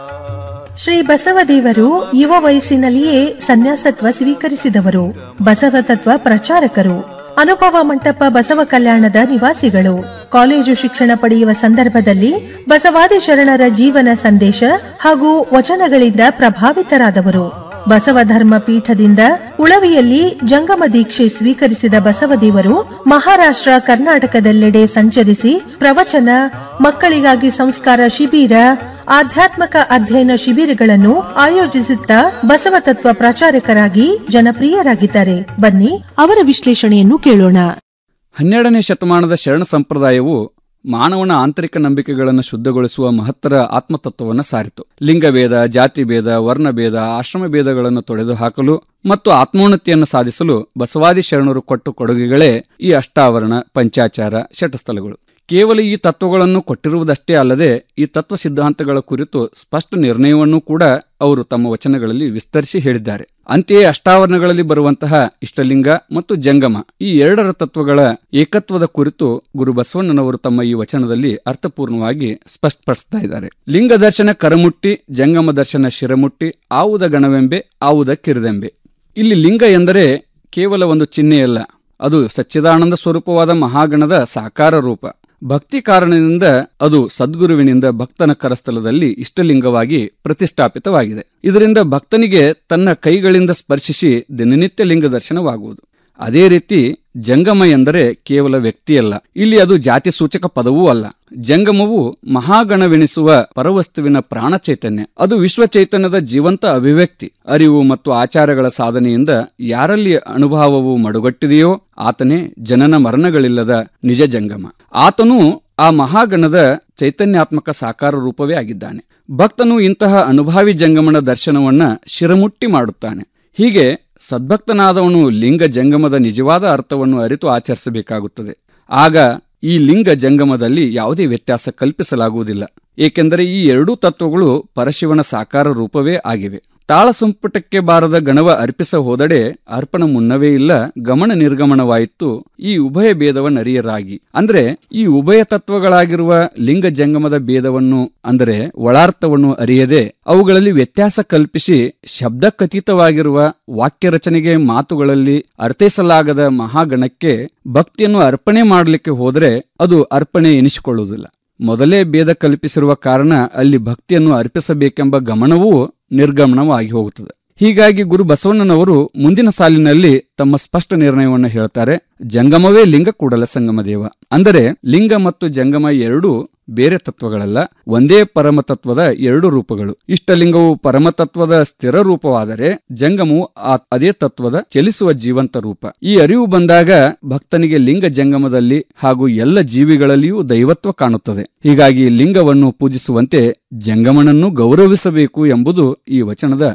ಶ್ರೀ ಬಸವದೇವರು ಯುವ ವಯಸ್ಸಿನಲ್ಲಿಯೇ ಸನ್ಯಾಸತ್ವ ಸ್ವೀಕರಿಸಿದವರು ಬಸವ ತತ್ವ ಪ್ರಚಾರಕರು ಅನುಭವ ಮಂಟಪ ಬಸವ ಕಲ್ಯಾಣದ ನಿವಾಸಿಗಳು ಕಾಲೇಜು ಶಿಕ್ಷಣ ಪಡೆಯುವ ಸಂದರ್ಭದಲ್ಲಿ ಬಸವಾದಿ ಶರಣರ ಜೀವನ ಸಂದೇಶ ಹಾಗೂ ವಚನಗಳಿಂದ ಪ್ರಭಾವಿತರಾದವರು ಬಸವ ಧರ್ಮ ಪೀಠದಿಂದ ಉಳವಿಯಲ್ಲಿ ಜಂಗಮ ದೀಕ್ಷೆ ಸ್ವೀಕರಿಸಿದ ಬಸವದೇವರು ಮಹಾರಾಷ್ಟ್ರ ಕರ್ನಾಟಕದೆಲ್ಲೆಡೆ ಸಂಚರಿಸಿ ಪ್ರವಚನ ಮಕ್ಕಳಿಗಾಗಿ ಸಂಸ್ಕಾರ ಶಿಬಿರ ಆಧ್ಯಾತ್ಮಕ ಅಧ್ಯಯನ ಶಿಬಿರಗಳನ್ನು ಆಯೋಜಿಸುತ್ತಾ ಬಸವ ತತ್ವ ಪ್ರಚಾರಕರಾಗಿ ಜನಪ್ರಿಯರಾಗಿದ್ದಾರೆ ಬನ್ನಿ ಅವರ ವಿಶ್ಲೇಷಣೆಯನ್ನು ಕೇಳೋಣ ಹನ್ನೆರಡನೇ ಶತಮಾನದ ಶರಣ ಸಂಪ್ರದಾಯವು ಮಾನವನ ಆಂತರಿಕ ನಂಬಿಕೆಗಳನ್ನು ಶುದ್ಧಗೊಳಿಸುವ ಮಹತ್ತರ ಆತ್ಮತತ್ವವನ್ನು ಸಾರಿತು ಲಿಂಗಭೇದ ಜಾತಿಭೇದ ವರ್ಣಭೇದ ಆಶ್ರಮ ಭೇದಗಳನ್ನು ತೊಡೆದು ಹಾಕಲು ಮತ್ತು ಆತ್ಮೋನ್ನತಿಯನ್ನು ಸಾಧಿಸಲು ಬಸವಾದಿ ಶರಣರು ಕೊಟ್ಟು ಕೊಡುಗೆಗಳೇ ಈ ಅಷ್ಟಾವರಣ ಪಂಚಾಚಾರ ಶಟಸ್ಥಲಗಳು ಕೇವಲ ಈ ತತ್ವಗಳನ್ನು ಕೊಟ್ಟಿರುವುದಷ್ಟೇ ಅಲ್ಲದೆ ಈ ತತ್ವ ಸಿದ್ಧಾಂತಗಳ ಕುರಿತು ಸ್ಪಷ್ಟ ನಿರ್ಣಯವನ್ನೂ ಕೂಡ ಅವರು ತಮ್ಮ ವಚನಗಳಲ್ಲಿ ವಿಸ್ತರಿಸಿ ಹೇಳಿದ್ದಾರೆ ಅಂತೆಯೇ ಅಷ್ಟಾವರಣಗಳಲ್ಲಿ ಬರುವಂತಹ ಇಷ್ಟಲಿಂಗ ಮತ್ತು ಜಂಗಮ ಈ ಎರಡರ ತತ್ವಗಳ ಏಕತ್ವದ ಕುರಿತು ಗುರು ಬಸವಣ್ಣನವರು ತಮ್ಮ ಈ ವಚನದಲ್ಲಿ ಅರ್ಥಪೂರ್ಣವಾಗಿ ಸ್ಪಷ್ಟಪಡಿಸ್ತಾ ಇದ್ದಾರೆ ಲಿಂಗ ದರ್ಶನ ಕರಮುಟ್ಟಿ ಜಂಗಮ ದರ್ಶನ ಶಿರಮುಟ್ಟಿ ಆವುದ ಗಣವೆಂಬೆ ಆವುದ ಕಿರಿದೆಂಬೆ ಇಲ್ಲಿ ಲಿಂಗ ಎಂದರೆ ಕೇವಲ ಒಂದು ಚಿಹ್ನೆಯಲ್ಲ ಅದು ಸಚ್ಚಿದಾನಂದ ಸ್ವರೂಪವಾದ ಮಹಾಗಣದ ಸಾಕಾರ ರೂಪ ಭಕ್ತಿ ಕಾರಣದಿಂದ ಅದು ಸದ್ಗುರುವಿನಿಂದ ಭಕ್ತನ ಕರಸ್ಥಲದಲ್ಲಿ ಇಷ್ಟಲಿಂಗವಾಗಿ ಪ್ರತಿಷ್ಠಾಪಿತವಾಗಿದೆ ಇದರಿಂದ ಭಕ್ತನಿಗೆ ತನ್ನ ಕೈಗಳಿಂದ ಸ್ಪರ್ಶಿಸಿ ದಿನನಿತ್ಯ ಲಿಂಗ ದರ್ಶನವಾಗುವುದು ಅದೇ ರೀತಿ ಜಂಗಮ ಎಂದರೆ ಕೇವಲ ವ್ಯಕ್ತಿಯಲ್ಲ ಇಲ್ಲಿ ಅದು ಜಾತಿ ಸೂಚಕ ಪದವೂ ಅಲ್ಲ ಜಂಗಮವು ಮಹಾಗಣವೆನಿಸುವ ಪರವಸ್ತುವಿನ ಪ್ರಾಣ ಚೈತನ್ಯ ಅದು ವಿಶ್ವ ಚೈತನ್ಯದ ಜೀವಂತ ಅಭಿವ್ಯಕ್ತಿ ಅರಿವು ಮತ್ತು ಆಚಾರಗಳ ಸಾಧನೆಯಿಂದ ಯಾರಲ್ಲಿ ಅನುಭವವು ಮಡುಗಟ್ಟಿದೆಯೋ ಆತನೇ ಜನನ ಮರಣಗಳಿಲ್ಲದ ನಿಜ ಜಂಗಮ ಆತನು ಆ ಮಹಾಗಣದ ಚೈತನ್ಯಾತ್ಮಕ ಸಾಕಾರ ರೂಪವೇ ಆಗಿದ್ದಾನೆ ಭಕ್ತನು ಇಂತಹ ಅನುಭಾವಿ ಜಂಗಮನ ದರ್ಶನವನ್ನ ಶಿರಮುಟ್ಟಿ ಮಾಡುತ್ತಾನೆ ಹೀಗೆ ಸದ್ಭಕ್ತನಾದವನು ಲಿಂಗ ಜಂಗಮದ ನಿಜವಾದ ಅರ್ಥವನ್ನು ಅರಿತು ಆಚರಿಸಬೇಕಾಗುತ್ತದೆ ಆಗ ಈ ಲಿಂಗ ಜಂಗಮದಲ್ಲಿ ಯಾವುದೇ ವ್ಯತ್ಯಾಸ ಕಲ್ಪಿಸಲಾಗುವುದಿಲ್ಲ ಏಕೆಂದರೆ ಈ ಎರಡೂ ತತ್ವಗಳು ಪರಶಿವನ ಸಾಕಾರ ರೂಪವೇ ಆಗಿವೆ ತಾಳ ಸಂಪುಟಕ್ಕೆ ಬಾರದ ಗಣವ ಅರ್ಪಿಸ ಹೋದಡೆ ಅರ್ಪಣ ಮುನ್ನವೇ ಇಲ್ಲ ಗಮನ ನಿರ್ಗಮನವಾಯಿತು ಈ ಉಭಯ ಭೇದವನ್ನರಿಯರಾಗಿ ಅಂದ್ರೆ ಈ ಉಭಯ ತತ್ವಗಳಾಗಿರುವ ಲಿಂಗ ಜಂಗಮದ ಭೇದವನ್ನು ಅಂದರೆ ಒಳಾರ್ಥವನ್ನು ಅರಿಯದೆ ಅವುಗಳಲ್ಲಿ ವ್ಯತ್ಯಾಸ ಕಲ್ಪಿಸಿ ಶಬ್ದಕಥಿತವಾಗಿರುವ ವಾಕ್ಯ ರಚನೆಗೆ ಮಾತುಗಳಲ್ಲಿ ಅರ್ಥೈಸಲಾಗದ ಮಹಾಗಣಕ್ಕೆ ಭಕ್ತಿಯನ್ನು ಅರ್ಪಣೆ ಮಾಡಲಿಕ್ಕೆ ಹೋದರೆ ಅದು ಅರ್ಪಣೆ ಎನಿಸಿಕೊಳ್ಳುವುದಿಲ್ಲ ಮೊದಲೇ ಭೇದ ಕಲ್ಪಿಸಿರುವ ಕಾರಣ ಅಲ್ಲಿ ಭಕ್ತಿಯನ್ನು ಅರ್ಪಿಸಬೇಕೆಂಬ ಗಮನವೂ ನಿರ್ಗಮನವಾಗಿ ಹೋಗುತ್ತದೆ ಹೀಗಾಗಿ ಗುರು ಬಸವಣ್ಣನವರು ಮುಂದಿನ ಸಾಲಿನಲ್ಲಿ ತಮ್ಮ ಸ್ಪಷ್ಟ ನಿರ್ಣಯವನ್ನು ಹೇಳ್ತಾರೆ ಜಂಗಮವೇ ಲಿಂಗ ಕೂಡಲ ಸಂಗಮ ದೇವ ಅಂದರೆ ಲಿಂಗ ಮತ್ತು ಜಂಗಮ ಎರಡೂ ಬೇರೆ ತತ್ವಗಳಲ್ಲ ಒಂದೇ ಪರಮ ತತ್ವದ ಎರಡು ರೂಪಗಳು ಇಷ್ಟಲಿಂಗವು ಪರಮತತ್ವದ ಸ್ಥಿರ ರೂಪವಾದರೆ ಜಂಗಮವು ಆ ಅದೇ ತತ್ವದ ಚಲಿಸುವ ಜೀವಂತ ರೂಪ ಈ ಅರಿವು ಬಂದಾಗ ಭಕ್ತನಿಗೆ ಲಿಂಗ ಜಂಗಮದಲ್ಲಿ ಹಾಗೂ ಎಲ್ಲ ಜೀವಿಗಳಲ್ಲಿಯೂ ದೈವತ್ವ ಕಾಣುತ್ತದೆ ಹೀಗಾಗಿ ಲಿಂಗವನ್ನು ಪೂಜಿಸುವಂತೆ ಜಂಗಮನನ್ನು ಗೌರವಿಸಬೇಕು ಎಂಬುದು ಈ ವಚನದ